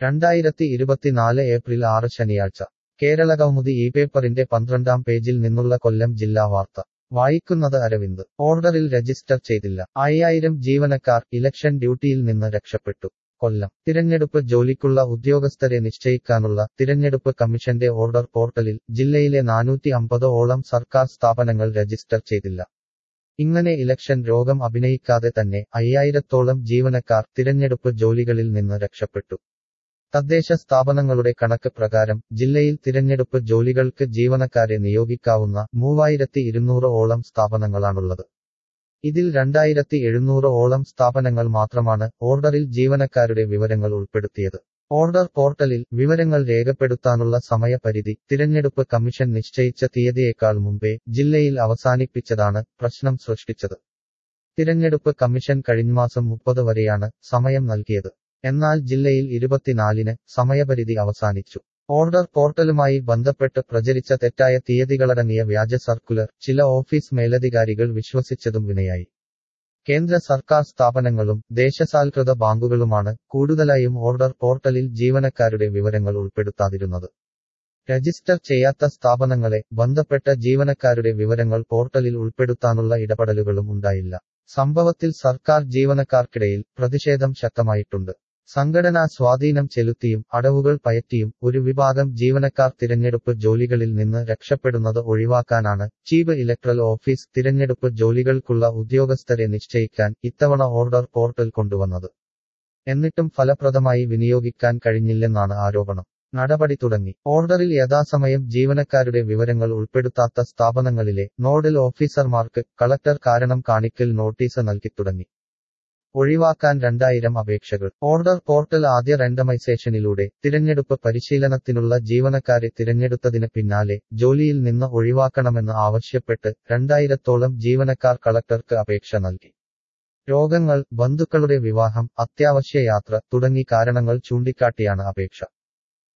രണ്ടായിരത്തി ഇരുപത്തിനാല് ഏപ്രിൽ ആറ് ശനിയാഴ്ച കേരളകൗമുദി ഈ പേപ്പറിന്റെ പന്ത്രണ്ടാം പേജിൽ നിന്നുള്ള കൊല്ലം ജില്ലാ വാർത്ത വായിക്കുന്നത് അരവിന്ദ് ഓർഡറിൽ രജിസ്റ്റർ ചെയ്തില്ല അയ്യായിരം ജീവനക്കാർ ഇലക്ഷൻ ഡ്യൂട്ടിയിൽ നിന്ന് രക്ഷപ്പെട്ടു കൊല്ലം തിരഞ്ഞെടുപ്പ് ജോലിക്കുള്ള ഉദ്യോഗസ്ഥരെ നിശ്ചയിക്കാനുള്ള തിരഞ്ഞെടുപ്പ് കമ്മീഷന്റെ ഓർഡർ പോർട്ടലിൽ ജില്ലയിലെ നാനൂറ്റി അമ്പത് ഓളം സർക്കാർ സ്ഥാപനങ്ങൾ രജിസ്റ്റർ ചെയ്തില്ല ഇങ്ങനെ ഇലക്ഷൻ രോഗം അഭിനയിക്കാതെ തന്നെ അയ്യായിരത്തോളം ജീവനക്കാർ തിരഞ്ഞെടുപ്പ് ജോലികളിൽ നിന്ന് രക്ഷപ്പെട്ടു തദ്ദേശ സ്ഥാപനങ്ങളുടെ കണക്ക് പ്രകാരം ജില്ലയിൽ തിരഞ്ഞെടുപ്പ് ജോലികൾക്ക് ജീവനക്കാരെ നിയോഗിക്കാവുന്ന മൂവായിരത്തി ഇരുന്നൂറ് ഓളം സ്ഥാപനങ്ങളാണുള്ളത് ഇതിൽ രണ്ടായിരത്തി എഴുന്നൂറ് ഓളം സ്ഥാപനങ്ങൾ മാത്രമാണ് ഓർഡറിൽ ജീവനക്കാരുടെ വിവരങ്ങൾ ഉൾപ്പെടുത്തിയത് ഓർഡർ പോർട്ടലിൽ വിവരങ്ങൾ രേഖപ്പെടുത്താനുള്ള സമയപരിധി തിരഞ്ഞെടുപ്പ് കമ്മീഷൻ നിശ്ചയിച്ച തീയതിയേക്കാൾ മുമ്പേ ജില്ലയിൽ അവസാനിപ്പിച്ചതാണ് പ്രശ്നം സൃഷ്ടിച്ചത് തിരഞ്ഞെടുപ്പ് കമ്മീഷൻ കഴിഞ്ഞമാസം മുപ്പത് വരെയാണ് സമയം നൽകിയത് എന്നാൽ ജില്ലയിൽ ഇരുപത്തിനാലിന് സമയപരിധി അവസാനിച്ചു ഓർഡർ പോർട്ടലുമായി ബന്ധപ്പെട്ട് പ്രചരിച്ച തെറ്റായ തീയതികളടങ്ങിയ വ്യാജ സർക്കുലർ ചില ഓഫീസ് മേലധികാരികൾ വിശ്വസിച്ചതും വിനയായി കേന്ദ്ര സർക്കാർ സ്ഥാപനങ്ങളും ദേശസാൽകൃത ബാങ്കുകളുമാണ് കൂടുതലായും ഓർഡർ പോർട്ടലിൽ ജീവനക്കാരുടെ വിവരങ്ങൾ ഉൾപ്പെടുത്താതിരുന്നത് രജിസ്റ്റർ ചെയ്യാത്ത സ്ഥാപനങ്ങളെ ബന്ധപ്പെട്ട ജീവനക്കാരുടെ വിവരങ്ങൾ പോർട്ടലിൽ ഉൾപ്പെടുത്താനുള്ള ഇടപെടലുകളും ഉണ്ടായില്ല സംഭവത്തിൽ സർക്കാർ ജീവനക്കാർക്കിടയിൽ പ്രതിഷേധം ശക്തമായിട്ടുണ്ട് സംഘടനാ സ്വാധീനം ചെലുത്തിയും അടവുകൾ പയറ്റിയും ഒരു വിഭാഗം ജീവനക്കാർ തിരഞ്ഞെടുപ്പ് ജോലികളിൽ നിന്ന് രക്ഷപ്പെടുന്നത് ഒഴിവാക്കാനാണ് ചീഫ് ഇലക്ട്രൽ ഓഫീസ് തിരഞ്ഞെടുപ്പ് ജോലികൾക്കുള്ള ഉദ്യോഗസ്ഥരെ നിശ്ചയിക്കാൻ ഇത്തവണ ഓർഡർ പോർട്ടൽ കൊണ്ടുവന്നത് എന്നിട്ടും ഫലപ്രദമായി വിനിയോഗിക്കാൻ കഴിഞ്ഞില്ലെന്നാണ് ആരോപണം നടപടി തുടങ്ങി ഓർഡറിൽ യഥാസമയം ജീവനക്കാരുടെ വിവരങ്ങൾ ഉൾപ്പെടുത്താത്ത സ്ഥാപനങ്ങളിലെ നോഡൽ ഓഫീസർമാർക്ക് കളക്ടർ കാരണം കാണിക്കൽ നോട്ടീസ് നൽകി തുടങ്ങി ഒഴിവാക്കാൻ രണ്ടായിരം അപേക്ഷകൾ ഓർഡർ പോർട്ടൽ ആദ്യ റാൻഡമൈസേഷനിലൂടെ തിരഞ്ഞെടുപ്പ് പരിശീലനത്തിനുള്ള ജീവനക്കാരെ തിരഞ്ഞെടുത്തതിന് പിന്നാലെ ജോലിയിൽ നിന്ന് ഒഴിവാക്കണമെന്ന് ആവശ്യപ്പെട്ട് രണ്ടായിരത്തോളം ജീവനക്കാർ കളക്ടർക്ക് അപേക്ഷ നൽകി രോഗങ്ങൾ ബന്ധുക്കളുടെ വിവാഹം അത്യാവശ്യ യാത്ര തുടങ്ങി കാരണങ്ങൾ ചൂണ്ടിക്കാട്ടിയാണ് അപേക്ഷ